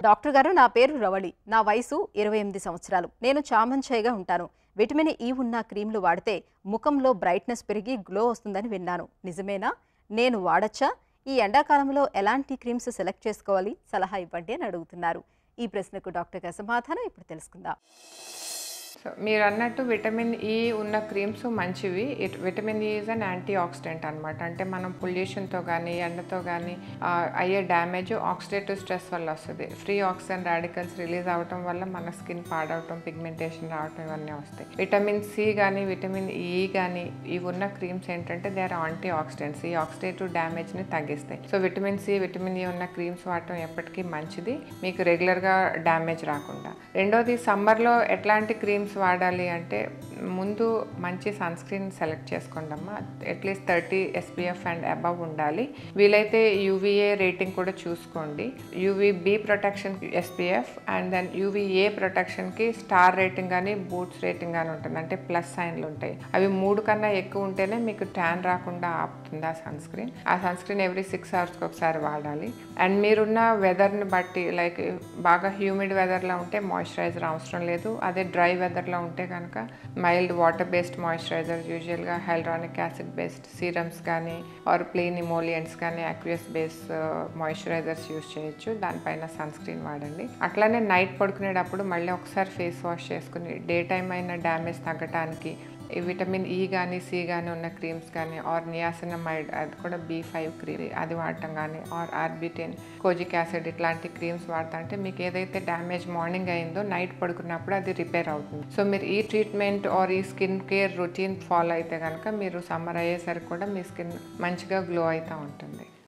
doctor గారు నా పేరు రవళి నా వయసు ఇరవై ఎనిమిది సంవత్సరాలు నేను చామంచాయిగా ఉంటాను విటమిన్ ఈ ఉన్న క్రీమ్లు వాడితే ముఖంలో బ్రైట్నెస్ పెరిగి గ్లో వస్తుందని విన్నాను నిజమేనా నేను వాడచ్చా ఈ ఎండాకాలంలో ఎలాంటి క్రీమ్స్ సెలెక్ట్ చేసుకోవాలి సలహా ఇవ్వండి అని అడుగుతున్నారు ఈ ప్రశ్నకు డాక్టర్ గారి సమాధానం ఇప్పుడు తెలుసుకుందాం సో మీరు అన్నట్టు విటమిన్ ఈ ఉన్న క్రీమ్స్ మంచివి it vitamin E is an antioxidant అనమాట అంటే మనం పొల్యూషన్తో కానీ ఎండతో కానీ అయ్యే డ్యామేజ్ ఆక్సిడేటివ్ స్ట్రెస్ వల్ల వస్తుంది ఫ్రీ ఆక్సిజన్ రాడికల్స్ రిలీజ్ అవటం వల్ల మన స్కిన్ పాడవటం పిగ్మెంటేషన్ రావటం ఇవన్నీ వస్తాయి విటమిన్ సి కానీ విటమిన్ ఈ కానీ ఇవి ఉన్న క్రీమ్స్ ఏంటంటే దే ఆర్ యాంటీ ఆక్సిడెంట్స్ ఈ ఆక్సిడేటివ్ డ్యామేజ్ని తగ్గిస్తాయి so vitamin C vitamin E ఉన్న క్రీమ్స్ వాడటం ఎప్పటికీ మంచిది మీకు రెగ్యులర్గా డ్యామేజ్ రాకుండా రెండోది సమ్మర్లో ఎట్లాంటి క్రీమ్స్ వాడాలి అంటే ముందు మంచి సన్ స్క్రీన్ సెలెక్ట్ చేసుకోండి అమ్మా at least thirty SPF and above ఉండాలి వీలైతే యూవీఏ రేటింగ్ కూడా చూసుకోండి UVB protection SPF and then UVA ప్రొటెక్షన్కి స్టార్ రేటింగ్ కానీ బూట్స్ రేటింగ్ కానీ ఉంటుంది అంటే ప్లస్ సైన్లు ఉంటాయి అవి మూడు కన్నా ఎక్కువ ఉంటేనే మీకు ట్యాన్ రాకుండా ఆపుతుంది ఆ సన్ స్క్రీన్ ఆ సన్ స్క్రీన్ ఎవ్రీ సిక్స్ అవర్స్కి ఒకసారి వాడాలి అండ్ మీరున్న వెదర్ని బట్టి లైక్ బాగా హ్యూమిడ్ వెదర్లో ఉంటే మాయిశ్చరైజర్ అవసరం లేదు అదే డ్రై వెదర్లో ఉంటే కనుక మైల్డ్ వాటర్ బేస్డ్ మాయిశ్చరైజర్ యూజువల్గా హైల్రానిక్ యాసిడ్ బేస్డ్ సీరమ్స్ కానీ ఆర్ ప్లెయిన్ ఇమోలియంట్స్ కానీ అక్వియస్ బేస్ మాయిశ్చరైజర్స్ యూజ్ చేయొచ్చు దానిపైన సన్ స్క్రీన్ వాడండి అట్లానే నైట్ పడుకునేటప్పుడు మళ్ళీ ఒకసారి ఫేస్ వాష్ చేసుకుని డే టైం అయిన డ్యామేజ్ తగ్గటానికి ఈ విటమిన్ ఈ కానీ సి కానీ ఉన్న క్రీమ్స్ కానీ ఆర్ నియాసినమైడ్ అది కూడా బీ ఫైవ్ క్రీమ్ అది వాడటం కానీ ఆర్ ఆర్బిటెన్ కోజిక్ యాసిడ్ ఇట్లాంటి క్రీమ్స్ వాడతా అంటే మీకు ఏదైతే డ్యామేజ్ మార్నింగ్ అయిందో నైట్ పడుకున్నప్పుడు అది రిపేర్ అవుతుంది సో మీరు ఈ ట్రీట్మెంట్ ఆర్ ఈ స్కిన్ కేర్ రొటీన్ ఫాలో అయితే కనుక మీరు సమ్మర్ అయ్యేసరికి కూడా మీ స్కిన్ మంచిగా గ్లో అవుతూ ఉంటుంది